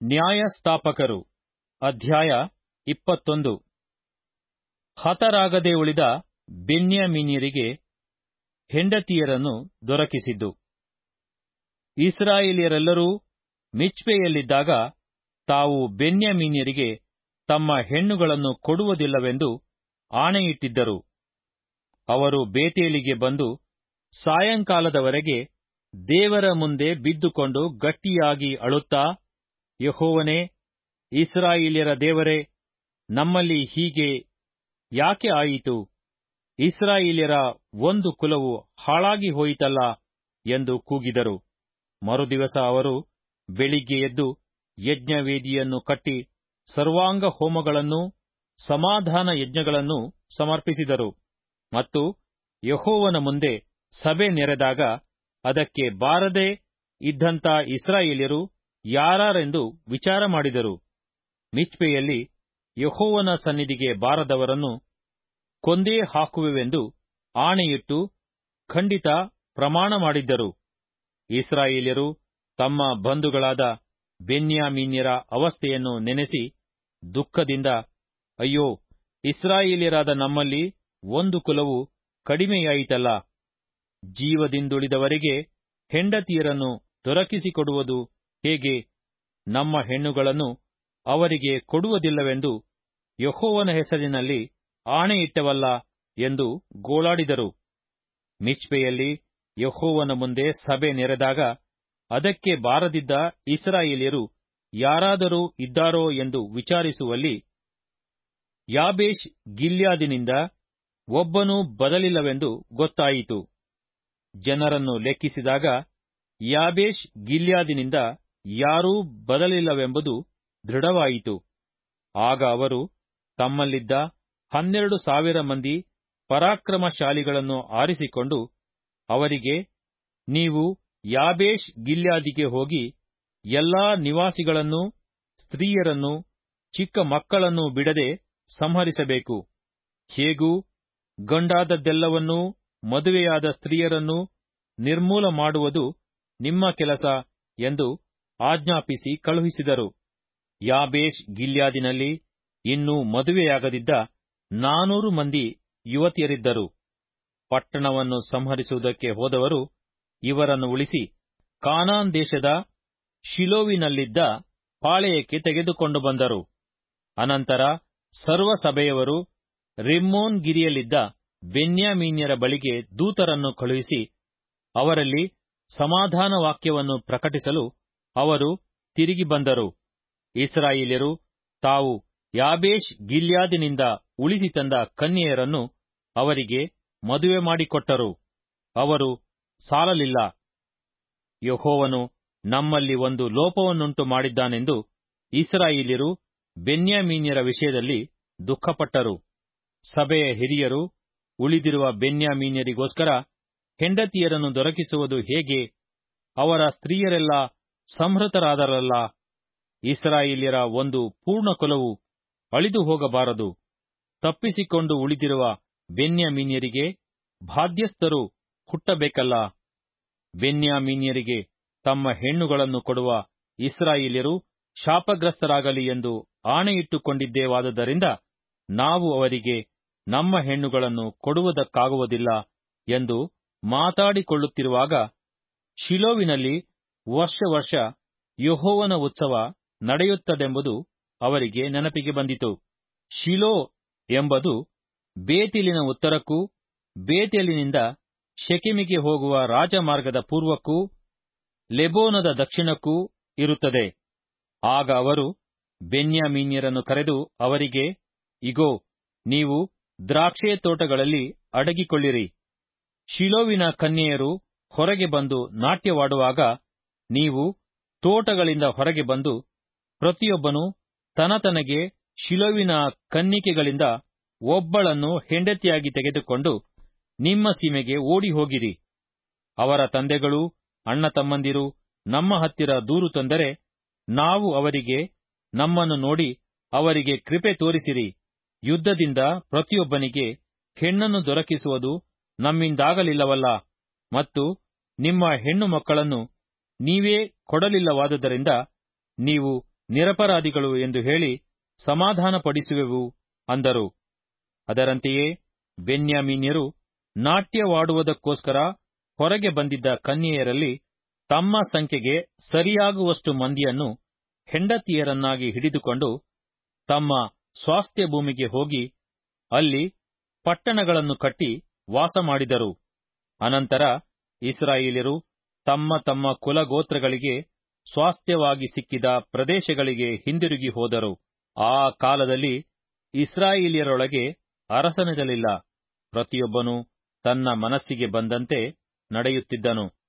ನ್ಯಾಯಸ್ಥಾಪಕರು ಅಧ್ಯಾಯ ಇಪ್ಪತ್ತೊಂದು ಹತರಾಗದೆ ಉಳಿದ ಬೆನ್ಯಾಮೀನ್ಯರಿಗೆ ಹೆಂಡತಿಯರನ್ನು ದೊರಕಿಸಿದ್ದು ಇಸ್ರಾಯೇಲ್ಯರೆಲ್ಲರೂ ಮಿಚ್ಪೆಯಲ್ಲಿದ್ದಾಗ ತಾವು ಬೆನ್ಯಾಮೀನ್ಯರಿಗೆ ತಮ್ಮ ಹೆಣ್ಣುಗಳನ್ನು ಕೊಡುವುದಿಲ್ಲವೆಂದು ಆಣೆಯಿಟ್ಟಿದ್ದರು ಅವರು ಬೇತೇಲಿಗೆ ಬಂದು ಸಾಯಂಕಾಲದವರೆಗೆ ದೇವರ ಮುಂದೆ ಬಿದ್ದುಕೊಂಡು ಗಟ್ಟಿಯಾಗಿ ಅಳುತ್ತಾ ಯೆಹೋವನೇ ಇಸ್ರಾಯೇಲ್ಯರ ದೇವರೇ ನಮ್ಮಲ್ಲಿ ಹೀಗೆ ಯಾಕೆ ಆಯಿತು ಇಸ್ರಾಯೇಲ್ಯರ ಒಂದು ಕುಲವು ಹಾಳಾಗಿ ಹೋಯಿತಲ್ಲ ಎಂದು ಕೂಗಿದರು ಮರುದಿವಸ ಅವರು ಬೆಳಿಗ್ಗೆ ಎದ್ದು ಯಜ್ಞವೇದಿಯನ್ನು ಕಟ್ಟಿ ಸರ್ವಾಂಗ ಹೋಮಗಳನ್ನೂ ಸಮಾಧಾನ ಯಜ್ಞಗಳನ್ನೂ ಸಮರ್ಪಿಸಿದರು ಮತ್ತು ಯೆಹೋವನ ಮುಂದೆ ಸಭೆ ನೆರೆದಾಗ ಅದಕ್ಕೆ ಬಾರದೆ ಇದ್ದಂಥ ಇಸ್ರಾಯೇಲ್ಯರು ಯಾರಾರೆಂದು ವಿಚಾರ ಮಾಡಿದರು ಮಿಚ್ಪೆಯಲ್ಲಿ ಯೆಹೋವನ ಸನ್ನಿಧಿಗೆ ಬಾರದವರನ್ನು ಕೊಂದೇ ಹಾಕುವೆವೆಂದು ಆಣೆಯಿಟ್ಟು ಖಂಡಿತ ಪ್ರಮಾಣ ಮಾಡಿದ್ದರು ಇಸ್ರಾಯೇಲ್ಯರು ತಮ್ಮ ಬಂಧುಗಳಾದ ಬೆನ್ಯಾಮೀನ್ಯರ ಅವಸ್ಥೆಯನ್ನು ನೆನೆಸಿ ದುಃಖದಿಂದ ಅಯ್ಯೋ ಇಸ್ರಾಯೇಲ್ಯರಾದ ನಮ್ಮಲ್ಲಿ ಒಂದು ಕುಲವು ಕಡಿಮೆಯಾಯಿತಲ್ಲ ಜೀವದಿಂದುಳಿದವರಿಗೆ ಹೆಂಡತಿಯರನ್ನು ದೊರಕಿಸಿಕೊಡುವುದು ಹೇಗೆ ನಮ್ಮ ಹೆಣ್ಣುಗಳನ್ನು ಅವರಿಗೆ ಕೊಡುವುದಿಲ್ಲವೆಂದು ಯೆಹೋವನ ಹೆಸರಿನಲ್ಲಿ ಆಣೆಯಿಟ್ಟವಲ್ಲ ಎಂದು ಗೋಳಾಡಿದರು ಮಿಚ್ಪೆಯಲ್ಲಿ ಯೆಹೋವನ ಮುಂದೆ ಸಭೆ ನೆರೆದಾಗ ಅದಕ್ಕೆ ಬಾರದಿದ್ದ ಇಸ್ರಾಯೇಲ್ಯರು ಯಾರಾದರೂ ಇದ್ದಾರೋ ಎಂದು ವಿಚಾರಿಸುವಲ್ಲಿ ಯಾಬೇಷ್ ಗಿಲ್ಯಾದಿನಿಂದ ಒಬ್ಬನೂ ಬದಲಿಲ್ಲವೆಂದು ಗೊತ್ತಾಯಿತು ಜನರನ್ನು ಲೆಕ್ಕಿಸಿದಾಗ ಯಾಬೇಷ್ ಗಿಲ್ಯಾದಿನಿಂದ ಯಾರೂ ಬದಲಿಲ್ಲವೆಂಬುದು ದೃಢವಾಯಿತು ಆಗ ಅವರು ತಮ್ಮಲ್ಲಿದ್ದ ಹನ್ನೆರಡು ಸಾವಿರ ಮಂದಿ ಪರಾಕ್ರಮಶಾಲಿಗಳನ್ನು ಆರಿಸಿಕೊಂಡು ಅವರಿಗೆ ನೀವು ಯಾಬೇಷ್ ಗಿಲ್ಯಾದಿಗೆ ಹೋಗಿ ಎಲ್ಲಾ ನಿವಾಸಿಗಳನ್ನೂ ಸ್ತ್ರೀಯರನ್ನೂ ಚಿಕ್ಕ ಮಕ್ಕಳನ್ನೂ ಬಿಡದೆ ಸಂಹರಿಸಬೇಕು ಹೇಗೂ ಗಂಡಾದದ್ದೆಲ್ಲವನ್ನೂ ಮದುವೆಯಾದ ಸ್ತ್ರೀಯರನ್ನೂ ನಿರ್ಮೂಲ ಮಾಡುವುದು ನಿಮ್ಮ ಕೆಲಸ ಎಂದು ಆಜ್ಞಾಪಿಸಿ ಕಳುಹಿಸಿದರು ಯಾಬೇಷ್ ಗಿಲ್ಯಾದಿನಲ್ಲಿ ಇನ್ನೂ ಮದುವೆಯಾಗದಿದ್ದ ನಾನೂರು ಮಂದಿ ಯುವತಿಯರಿದ್ದರು ಪಟ್ಟಣವನ್ನು ಸಂಹರಿಸುವುದಕ್ಕೆ ಹೋದವರು ಇವರನ್ನು ಉಳಿಸಿ ಕಾನಾನ್ ದೇಶದ ಶಿಲೋವಿನಲ್ಲಿದ್ದ ಪಾಳೆಯಕ್ಕೆ ತೆಗೆದುಕೊಂಡು ಬಂದರು ಅನಂತರ ಸರ್ವ ಸಭೆಯವರು ರಿಮ್ಮೋನ್ ಗಿರಿಯಲ್ಲಿದ್ದ ಬೆನ್ಯಾಮೀನ್ಯರ ಬಳಿಗೆ ದೂತರನ್ನು ಕಳುಹಿಸಿ ಅವರಲ್ಲಿ ಸಮಾಧಾನ ವಾಕ್ಯವನ್ನು ಪ್ರಕಟಿಸಲು ಅವರು ತಿರುಗಿ ಬಂದರು ಇಸ್ರಾಯೇಲ್ಯರು ತಾವು ಯಾಬೇಷ್ ಗಿಲ್ಯಾದಿನಿಂದ ಉಳಿಸಿ ತಂದ ಕನ್ಯೆಯರನ್ನು ಅವರಿಗೆ ಮದುವೆ ಮಾಡಿಕೊಟ್ಟರು ಅವರು ಸಾಲಲಿಲ್ಲ ಯೆಹೋವನು ನಮ್ಮಲ್ಲಿ ಒಂದು ಲೋಪವನ್ನುಂಟು ಮಾಡಿದ್ದಾನೆಂದು ಇಸ್ರಾಯೇಲ್ಯರು ಬೆನ್ಯಾಮೀನ್ಯರ ವಿಷಯದಲ್ಲಿ ದುಃಖಪಟ್ಟರು ಸಭೆಯ ಹಿರಿಯರು ಉಳಿದಿರುವ ಬೆನ್ಯಾಮೀನ್ಯರಿಗೋಸ್ಕರ ಹೆಂಡತಿಯರನ್ನು ದೊರಕಿಸುವುದು ಹೇಗೆ ಅವರ ಸ್ತ್ರೀಯರೆಲ್ಲ ಸಂಹೃತರಾದರಲ್ಲ ಇಸ್ರಾಯೇಲ್ಯರ ಒಂದು ಪೂರ್ಣ ಕುಲವು ಅಳಿದು ಹೋಗಬಾರದು ತಪ್ಪಿಸಿಕೊಂಡು ಉಳಿದಿರುವ ಬೆನ್ಯಾಮೀನ್ಯರಿಗೆ ಬಾಧ್ಯಸ್ಥರು ಹುಟ್ಟಬೇಕಲ್ಲ ಬೆನ್ಯಾಮೀನ್ಯರಿಗೆ ತಮ್ಮ ಹೆಣ್ಣುಗಳನ್ನು ಕೊಡುವ ಇಸ್ರಾಯೇಲ್ಯರು ಶಾಪಗ್ರಸ್ತರಾಗಲಿ ಎಂದು ಆಣೆಯಿಟ್ಟುಕೊಂಡಿದ್ದೇವಾದುದರಿಂದ ನಾವು ಅವರಿಗೆ ನಮ್ಮ ಹೆಣ್ಣುಗಳನ್ನು ಕೊಡುವುದಕ್ಕಾಗುವುದಿಲ್ಲ ಎಂದು ಮಾತಾಡಿಕೊಳ್ಳುತ್ತಿರುವಾಗ ಶಿಲೋವಿನಲ್ಲಿ ವರ್ಷ ವರ್ಷ ಯೆಹೋವನ ಉತ್ಸವ ನಡೆಯುತ್ತದೆಂಬುದು ಅವರಿಗೆ ನೆನಪಿಗೆ ಬಂದಿತು ಶಿಲೋ ಎಂಬುದು ಬೇತಿಲಿನ ಉತ್ತರಕ್ಕೂ ಬೇತೇಲಿನಿಂದ ಶೆಕೆಮಿಗೆ ಹೋಗುವ ರಾಜಮಾರ್ಗದ ಪೂರ್ವಕ್ಕೂ ಲೆಬೋನದ ದಕ್ಷಿಣಕ್ಕೂ ಇರುತ್ತದೆ ಆಗ ಅವರು ಬೆನ್ಯಾಮೀನ್ಯರನ್ನು ಕರೆದು ಅವರಿಗೆ ಇಗೋ ನೀವು ದ್ರಾಕ್ಷೆ ತೋಟಗಳಲ್ಲಿ ಅಡಗಿಕೊಳ್ಳಿರಿ ಶಿಲೋವಿನ ಕನ್ಯೆಯರು ಹೊರಗೆ ಬಂದು ನಾಟ್ಯವಾಡುವಾಗ ನೀವು ತೋಟಗಳಿಂದ ಹೊರಗೆ ಬಂದು ಪ್ರತಿಯೊಬ್ಬನು ತನತನಗೆ ಶಿಲೋವಿನ ಕನ್ನಿಕೆಗಳಿಂದ ಒಬ್ಬಳನ್ನು ಹೆಂಡತಿಯಾಗಿ ತೆಗೆದುಕೊಂಡು ನಿಮ್ಮ ಸೀಮೆಗೆ ಓಡಿ ಹೋಗಿರಿ ಅವರ ತಂದೆಗಳು ಅಣ್ಣ ತಮ್ಮಂದಿರು ನಮ್ಮ ಹತ್ತಿರ ದೂರು ತಂದರೆ ನಾವು ಅವರಿಗೆ ನಮ್ಮನ್ನು ನೋಡಿ ಅವರಿಗೆ ಕೃಪೆ ತೋರಿಸಿರಿ ಯುದ್ಧದಿಂದ ಪ್ರತಿಯೊಬ್ಬನಿಗೆ ಹೆಣ್ಣನ್ನು ದೊರಕಿಸುವುದು ನಮ್ಮಿಂದಾಗಲಿಲ್ಲವಲ್ಲ ಮತ್ತು ನಿಮ್ಮ ಹೆಣ್ಣು ಮಕ್ಕಳನ್ನು ನೀವೇ ಕೊಡಲಿಲ್ಲವಾದುದರಿಂದ ನೀವು ನಿರಪರಾಧಿಗಳು ಎಂದು ಹೇಳಿ ಸಮಾಧಾನಪಡಿಸುವೆವು ಅಂದರು ಅದರಂತೆಯೇ ಬೆನ್ಯಾಮೀನ್ಯರು ನಾಟ್ಯವಾಡುವುದಕ್ಕೋಸ್ಕರ ಹೊರಗೆ ಬಂದಿದ್ದ ಕನ್ಯೆಯರಲ್ಲಿ ತಮ್ಮ ಸಂಖ್ಯೆಗೆ ಸರಿಯಾಗುವಷ್ಟು ಮಂದಿಯನ್ನು ಹೆಂಡತಿಯರನ್ನಾಗಿ ಹಿಡಿದುಕೊಂಡು ತಮ್ಮ ಸ್ವಾಸ್ಥ್ಯ ಭೂಮಿಗೆ ಹೋಗಿ ಅಲ್ಲಿ ಪಟ್ಟಣಗಳನ್ನು ಕಟ್ಟಿ ವಾಸ ಮಾಡಿದರು ಅನಂತರ ಇಸ್ರಾಯೇಲ್ಯರು ತಮ್ಮ ತಮ್ಮ ಕುಲಗೋತ್ರಗಳಿಗೆ ಸ್ವಾಸ್ಥ್ಯವಾಗಿ ಸಿಕ್ಕಿದ ಪ್ರದೇಶಗಳಿಗೆ ಹಿಂದಿರುಗಿ ಹೋದರು ಆ ಕಾಲದಲ್ಲಿ ಇಸ್ರಾಯೇಲ್ಯರೊಳಗೆ ಅರಸನಿರಲಿಲ್ಲ ಪ್ರತಿಯೊಬ್ಬನು ತನ್ನ ಮನಸ್ಸಿಗೆ ಬಂದಂತೆ ನಡೆಯುತ್ತಿದ್ದನು